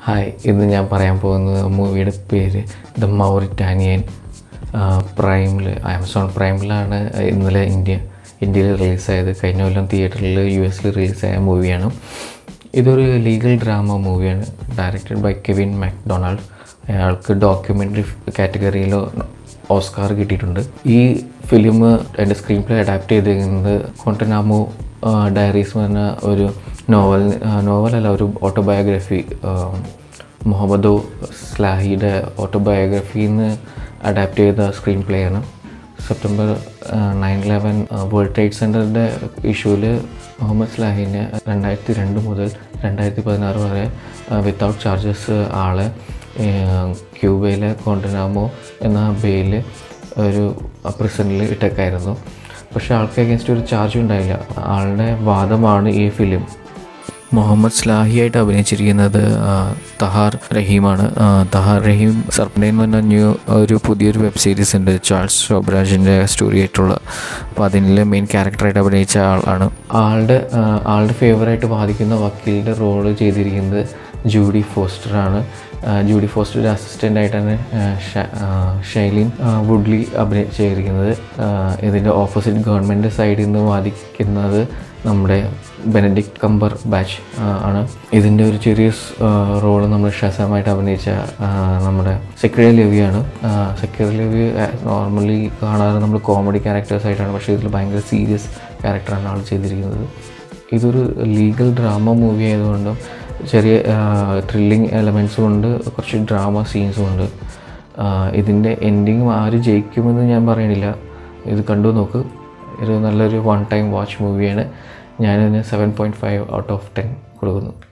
hi ഇന്ന് ഞാൻ പറയാൻ പോകുന്നത് മൂവിയുടെ പേര് ദ മൗറിറ്റാനിയൻ പ്രൈമിൽ ആമസോൺ പ്രൈമിലാണ് ഇന്നലെ ഇന്ത്യ ഇന്ത്യയിൽ റിലീസായത് കഴിഞ്ഞ കൊല്ലം തിയേറ്ററിൽ യു എസിൽ റിലീസായ മൂവിയാണ് ഇതൊരു ലീഗൽ ഡ്രാമ മൂവിയാണ് ഡയറക്റ്റഡ് ബൈ കെവിൻ മാക്ഡൊണാൾഡ് അയാൾക്ക് ഡോക്യുമെൻ്ററി കാറ്റഗറിയിൽ ഓസ്കാർ കിട്ടിയിട്ടുണ്ട് ഈ ഫിലിം എൻ്റെ സ്ക്രീൻ പ്ലേ അഡാപ്റ്റ് ചെയ്തിരിക്കുന്നത് കോണ്ടനാമോ ഡയറീസ് എന്ന് പറഞ്ഞ ഒരു നോവൽ നോവലല്ല ഒരു ഓട്ടോബയോഗ്രഫി മുഹമ്മദോ സ്ലാഹിയുടെ ഓട്ടോബയോഗ്രഫിയിൽ നിന്ന് അഡാപ്റ്റ് ചെയ്ത സ്ക്രീൻ പ്ലേ ആണ് September nine eleven World Trade സെൻറ്ററിൻ്റെ ഇഷ്യൂവിൽ മുഹമ്മദ് സ്ലാഹിനെ രണ്ടായിരത്തി രണ്ട് മുതൽ രണ്ടായിരത്തി പതിനാറ് വരെ വിത്തൗട്ട് ചാർജസ് ആളെ ക്യൂബയിലെ കോണ്ടനാമോ എന്ന ബേയിൽ ഒരു പ്രിസണിൽ ഇട്ടേക്കായിരുന്നു പക്ഷേ ആൾക്ക് അഗേൻസ്റ്റ് ഒരു ചാർജും ഉണ്ടായില്ല ആളുടെ വാദമാണ് ഈ ഫിലിം മുഹമ്മദ് സ്ലാഹിയായിട്ട് അഭിനയിച്ചിരിക്കുന്നത് തഹാർ റഹീമാണ് തഹാർ റഹീം സർപ്പൻറ്റൈൻ എന്ന് പറഞ്ഞ ന്യൂ ഒരു പുതിയൊരു വെബ് സീരീസ് ഉണ്ട് ചാൾസ് ശോഭരാജിൻ്റെ സ്റ്റോറി ആയിട്ടുള്ള അപ്പോൾ അതിൽ മെയിൻ ക്യാരക്ടറായിട്ട് അഭിനയിച്ച ആളാണ് ആളുടെ ആളുടെ ഫേവറായിട്ട് ബാധിക്കുന്ന വക്കീലിൻ്റെ റോള് ചെയ്തിരിക്കുന്നത് ജൂഡി ഫോസ്റ്ററാണ് ജൂഡി ഫോസ്റ്ററുടെ അസിസ്റ്റൻ്റ് ആയിട്ടാണ് ഷൈലിൻ വുഡ്ലി അഭിനയിച്ചിരിക്കുന്നത് ഇതിൻ്റെ ഓപ്പോസിറ്റ് ഗവൺമെൻറ് സൈഡിൽ നിന്ന് വാദിക്കുന്നത് നമ്മുടെ ബെനഡിക്ട് കമ്പർ ബാച്ച് ആണ് ഇതിൻ്റെ ഒരു ചെറിയ റോള് നമ്മൾ ഷസാമായിട്ട് അഭിനയിച്ച നമ്മുടെ സെക്രട്ടറി ലെവിയാണ് സെക്രട്ടറി ലെവി നോർമലി കാണാറ് നമ്മൾ കോമഡി ക്യാരക്ടേഴ്സ് ആയിട്ടാണ് പക്ഷേ ഇതിൽ ഭയങ്കര സീരിയസ് ക്യാരക്ടറാണ് ആൾ ചെയ്തിരിക്കുന്നത് ഇതൊരു ലീഗൽ ഡ്രാമ മൂവി ആയതുകൊണ്ടും ചെറിയ ത്രില്ലിങ് എലമെൻസും ഉണ്ട് കുറച്ച് ഡ്രാമ സീൻസും ഉണ്ട് ഇതിൻ്റെ എൻഡിങ് ആര് ജയിക്കുമെന്ന് ഞാൻ പറയണില്ല ഇത് കണ്ടു നോക്ക് ഇത് നല്ലൊരു വൺ ടൈം വാച്ച് മൂവിയാണ് ഞാനിതിന് seven point five out of ten കൊടുക്കുന്നു